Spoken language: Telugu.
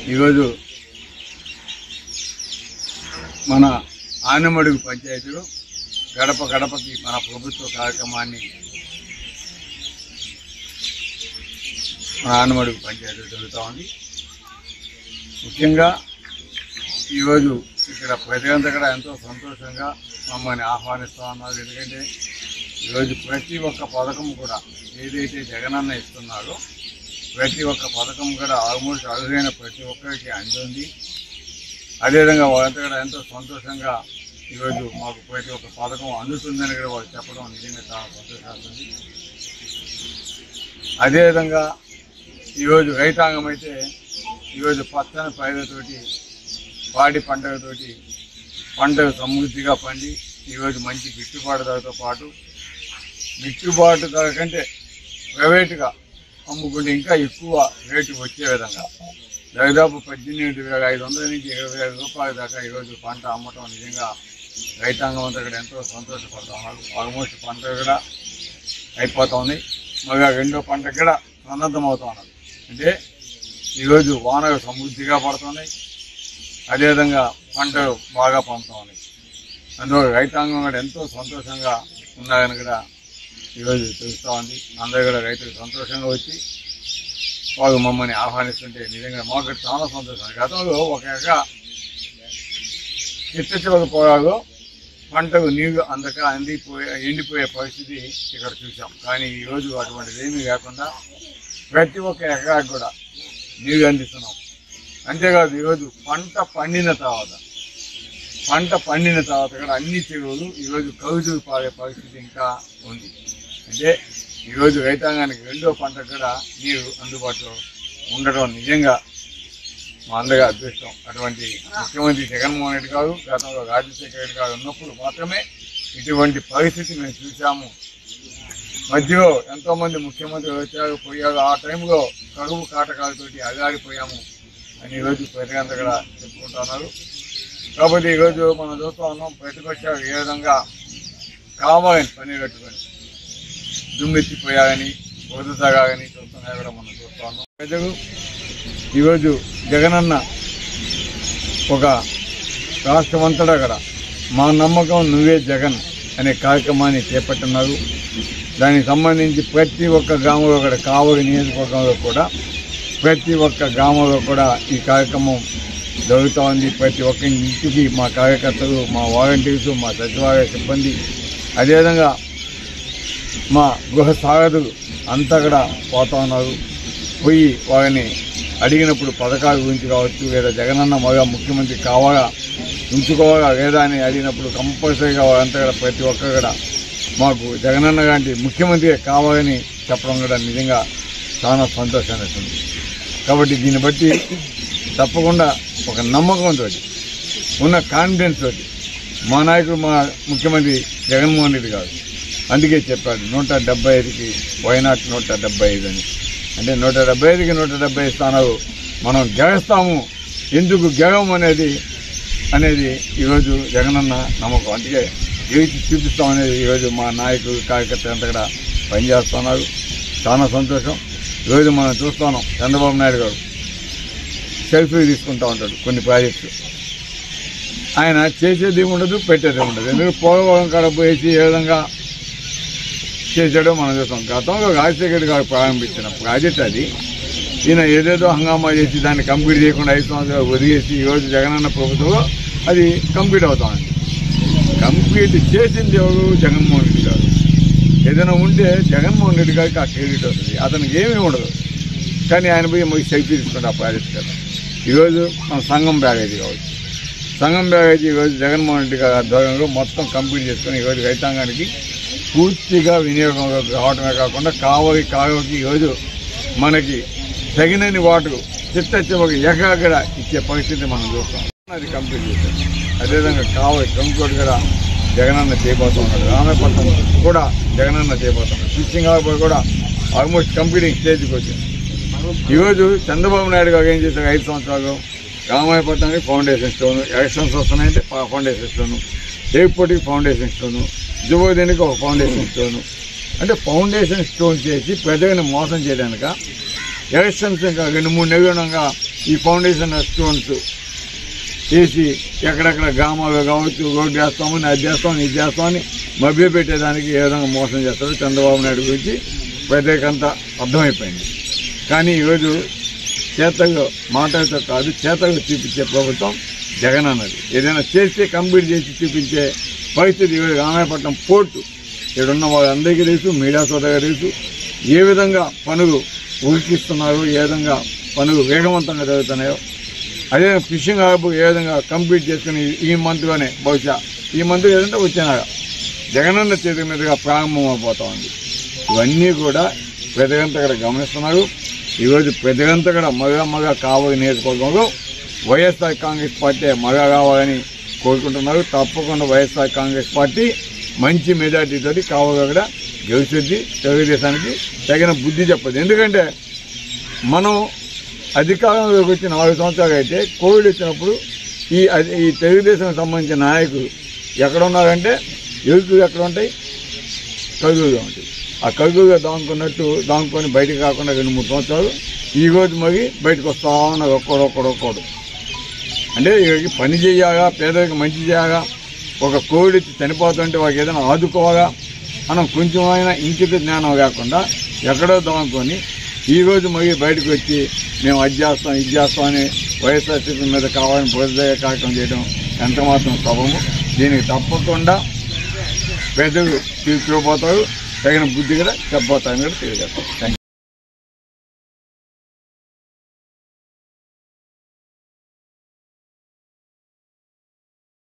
ఈరోజు మన ఆనమడుగు పంచాయతీలో గడప గడపకి మన ప్రభుత్వ కార్యక్రమాన్ని మన ఆనమడుగు పంచాయతీ జరుగుతూ ఉంది ముఖ్యంగా ఈరోజు ఇక్కడ ప్రజలంతా కూడా ఎంతో సంతోషంగా మమ్మల్ని ఆహ్వానిస్తూ ఉన్నారు ఎందుకంటే ఈరోజు ప్రతి ఒక్క పథకం కూడా ఏదైతే జగనన్న ఇస్తున్నారో ప్రతి ఒక్క పథకం కూడా ఆల్మోస్ట్ అర్హులైన ప్రతి ఒక్కరికి అందుంది అదేవిధంగా వాళ్ళంతా కూడా ఎంతో సంతోషంగా ఈరోజు మాకు ప్రతి ఒక్క పథకం అందుతుందని కూడా వాళ్ళు చెప్పడం నిజంగా చాలా సంతోషాస్తుంది అదేవిధంగా ఈరోజు రైతాంగం అయితే ఈరోజు పచ్చని పైరుతోటి పాడి పంటలతోటి పంటలు సమృద్ధిగా పండి ఈరోజు మంచి గిట్టుబాటు ధరతో పాటు గిట్టుబాటు ధర కంటే ప్రైవేటుగా అమ్ముకుంటే ఇంకా ఎక్కువ రేటు వచ్చే విధంగా దాదాపు పద్దెనిమిది వేల ఐదు వందల నుంచి ఇరవై వేల రూపాయల దాకా ఈరోజు పంట అమ్మటం నిజంగా రైతాంగం అంతా కూడా ఎంతో సంతోషపడతా ఉన్నారు ఆల్మోస్ట్ పంట కూడా అయిపోతుంది మరి ఆ రెండో పంట కూడా సన్నద్ధం అవుతా ఉన్నారు అంటే ఈరోజు వానలు సమృద్ధిగా పడుతున్నాయి అదేవిధంగా పంటలు బాగా పండుతూ ఉన్నాయి అందువల్ల రైతాంగం కూడా ఎంతో సంతోషంగా ఉన్నారని కూడా ఈరోజు తెలుస్తూ ఉంది అందరూ కూడా రైతులు సంతోషంగా వచ్చి వాళ్ళు మమ్మల్ని ఆహ్వానిస్తుంటే నిజంగా మాకు కూడా చాలా సంతోషం గతంలో ఒక ఎక చిట్ట చివరి పొలాల్లో పంటకు నీళ్లు అందక అందిపోయే ఎండిపోయే పరిస్థితి ఇక్కడ చూసాం కానీ ఈరోజు అటువంటిది ఏమీ లేకుండా ప్రతి ఒక్క ఎకరాకు కూడా నీళ్లు అందిస్తున్నాం అంతేకాదు ఈరోజు పంట పండిన తర్వాత పంట పండిన తర్వాత కూడా అన్ని చెరువులు ఈరోజు కౌజులు పారే పరిస్థితి ఇంకా ఉంది అంటే ఈరోజు రైతాంగానికి రెండో పంట కూడా నీరు అందుబాటులో ఉండడం నిజంగా మా అందరి అదృష్టం అటువంటి ముఖ్యమంత్రి జగన్మోహన్ రెడ్డి గారు గతంలో రాజశేఖర రెడ్డి గారు ఉన్నప్పుడు మాత్రమే ఇటువంటి పరిస్థితి మేము చూసాము మధ్యలో ఎంతో మంది ముఖ్యమంత్రులు వచ్చారు పోయారు ఆ టైంలో కరువు కాటకాలతోటి అగారిపోయాము అని ఈరోజు ప్రజలంతా కూడా చెప్పుకుంటున్నారు కాబట్టి ఈరోజు మనం చూస్తూ ఉన్నాం ప్రతిపక్షాలు ఏ విధంగా కావాలని పని కట్టుకొని దుమ్మెత్తిపోయారని వదుతాగాని చూస్తున్నా కూడా మనం చూస్తా ఉన్నాం ప్రజలు ఈరోజు జగనన్న ఒక రాష్ట్రమంతటా కూడా మా నమ్మకం నువ్వే జగన్ అనే కార్యక్రమాన్ని చేపట్టున్నారు దానికి సంబంధించి ప్రతి ఒక్క గ్రామంలో కూడా కావలి నియోజకవర్గంలో కూడా ప్రతి ఒక్క గ్రామంలో కూడా ఈ కార్యక్రమం జరుగుతూ ఉంది ప్రతి ఒక్క ఇంటికి మా కార్యకర్తలు మా వాలంటీర్స్ మా సచివాలయ సిబ్బంది అదేవిధంగా మా గృహ సారథులు అంతా కూడా పోతా ఉన్నారు పోయి వారిని అడిగినప్పుడు పథకాల గురించి కావచ్చు లేదా జగనన్న మగ ముఖ్యమంత్రి కావాలా ఉంచుకోవాలా లేదా అని అడిగినప్పుడు కంపల్సరీగా వారంతా కూడా ప్రతి ఒక్కరు కూడా మాకు జగనన్న గారి ముఖ్యమంత్రి కావాలని చెప్పడం కూడా నిజంగా చాలా సంతోషాన్ని ఇస్తుంది కాబట్టి దీన్ని బట్టి తప్పకుండా ఒక నమ్మకంతో ఉన్న కాన్ఫిడెన్స్ తోటి మా నాయకుడు మా ముఖ్యమంత్రి జగన్మోహన్ రెడ్డి గారు అందుకే చెప్పాడు నూట డెబ్బై ఐదుకి వైనాట్ నూట డెబ్బై ఐదు అని అంటే నూట డెబ్బై ఐదుకి నూట డెబ్బై ఐదు స్థానాలు మనం గెలుస్తాము ఎందుకు గెలవం అనేది అనేది ఈరోజు జగనన్న నమ్మకం అందుకే గెలిచి చూపిస్తాం అనేది ఈరోజు మా నాయకులు కార్యకర్తలు అంతా కూడా పనిచేస్తున్నారు చాలా సంతోషం ఈరోజు మనం చూస్తున్నాం చంద్రబాబు నాయుడు గారు సెల్ఫీ తీసుకుంటా ఉంటాడు కొన్ని ప్రాజెక్టులు ఆయన చేసేది ఉండదు పెట్టేది ఉండదు ఎందుకంటే పోలవరం కాడ పోయేసి ఏ విధంగా చేశాడో మనం చూస్తాం గతంలో రాజశేఖర్ గారు ప్రారంభించిన ప్రాజెక్ట్ అది ఈయన ఏదేదో హంగామా చేసి దాన్ని కంప్లీట్ చేయకుండా ఐదు సంవత్సరాలు వదిలేసి ఈరోజు జగనన్న ప్రభుత్వంలో అది కంప్లీట్ అవుతా ఉంది కంప్లీట్ చేసింది ఎవరు జగన్మోహన్ రెడ్డి గారు ఏదైనా ఉంటే జగన్మోహన్ రెడ్డి గారికి ఆ క్రెడిట్ వస్తుంది అతనికి ఏమీ ఉండదు కానీ ఆయన పోయి మాకు సెల్ఫీ తీసుకుంటే ఆ ప్రాజెక్ట్ కదా ఈరోజు మన సంఘం బ్యాగేజీ కావచ్చు సంఘం బ్యాగేజీ ఈరోజు జగన్మోహన్ రెడ్డి గారి ఆధ్వర్యంలో మొత్తం కంప్లీట్ చేసుకొని ఈరోజు రైతాంగానికి పూర్తిగా వినియోగంలో రావడమే కాకుండా కావలి కావలికి ఈరోజు మనకి తగినన్ని వాటర్ చిత్త చివరికి ఎక్కడ ఇచ్చే పరిస్థితి మనం చూస్తాం అది కంప్లీట్ చేశాం అదేవిధంగా కావలి కంకోటి కూడా జగనన్న చేయబోతున్నాడు రామపట్నం కూడా జగనన్న చేయబోతున్నాడు ఫిషింగ్ హార్బర్ కూడా ఆల్మోస్ట్ కంప్లీటింగ్ స్టేజ్కి వచ్చింది ఈరోజు చంద్రబాబు నాయుడు గారు ఏం చేశారు ఐదు సంవత్సరాలు రామాయపట్నానికి ఫౌండేషన్ స్టోన్ ఎలక్షన్స్ వస్తున్నాయంటే ఫా- ఫౌండేషన్ స్టోను ఎయిర్పోర్ట్కి ఫౌండేషన్ స్టోను జుబోదేనికి ఒక ఫౌండేషన్ స్టోను అంటే ఫౌండేషన్ స్టోన్ చేసి ప్రజలను మోసం చేయడానిక ఎలక్షన్స్ ఇంకా రెండు మూడు నెలలు ఉండగా ఈ ఫౌండేషన్ స్టోన్స్ వేసి ఎక్కడెక్కడ గ్రామాలు కావచ్చు రోడ్డు చేస్తామని అది చేస్తామని ఇది చేస్తామని మభ్య పెట్టేదానికి ఏ విధంగా మోసం చేస్తారో చంద్రబాబు నాయుడు గురించి ప్రత్యేకంత అర్థమైపోయింది కానీ ఈరోజు చేతగా మాటలతో కాదు చేతగా చూపించే ప్రభుత్వం జగన్ అన్నది ఏదైనా చేస్తే కంప్లీట్ చేసి చూపించే పరిస్థితి ఈరోజు రామాయపట్నం పోర్టు ఇక్కడ ఉన్న వాళ్ళందరికీ తెలుసు మీడియా సోదరుగా తెలుసు ఏ విధంగా పనులు ఉరికిస్తున్నారు ఏ విధంగా పనులు వేగవంతంగా జరుగుతున్నాయో అదే ఫిషింగ్ హార్బ్ ఏ విధంగా కంప్లీట్ చేసుకుని ఈ మంత్లోనే బహుశా ఈ మంత్ ఏదంటే వచ్చినాక జగనన్న చేతి మీదుగా ప్రారంభం అయిపోతా ఉంది ఇవన్నీ కూడా పెద్దగంత ఇక్కడ గమనిస్తున్నారు ఈరోజు పెద్దగంత కూడా మగ మగ కావాలి నియోజకవర్గంలో వైఎస్ఆర్ కాంగ్రెస్ పార్టీ మగ కావాలని కోరుకుంటున్నారు తప్పకుండా వైఎస్ఆర్ కాంగ్రెస్ పార్టీ మంచి మెజార్టీతోటి కావాలి కూడా గెలిచింది తెలుగుదేశానికి తగిన బుద్ధి చెప్పదు ఎందుకంటే మనం అధికారంలోకి వచ్చి నాలుగు సంవత్సరాలు అయితే కోవిడ్ వచ్చినప్పుడు ఈ అది- ఈ తెలుగుదేశం సంబంధించిన నాయకులు ఎక్కడ ఉన్నారంటే ఎదుగులు ఎక్కడ ఉంటాయి కలుగుగా ఉంటాయి ఆ కలుగుగా దాముకున్నట్టు దాముకొని బయటకు కాకుండా రెండు మూడు సంవత్సరాలు ఈ రోజు మరి బయటకు వస్తా ఉన్నారు ఒక్కడు ఒక్కడు ఒక్కడు అంటే వీళ్ళకి పని చేయాలా పేదలకు మంచి చేయాలా ఒక కోవిడ్ వచ్చి చనిపోతుంటే వాళ్ళకి ఏదైనా ఆదుకోవాలా మనం కొంచెం అయినా ఇంకిత జ్ఞానం కాకుండా ఎక్కడో దాముకొని ఈ రోజు మరి బయటకు వచ్చి మేము అది చేస్తాం ఇది చేస్తాం అని వైఎస్ఆర్సీపీ మీద కావాలని బోధదయ కార్యక్రమం చేయడం ఎంత మాత్రం సభము దీనికి తప్పకుండా ప్రజలు తీసుకుపోతారు తగిన బుద్ధి కూడా చెప్పబోతారని కూడా తెలియజేస్తాం థ్యాంక్ యూ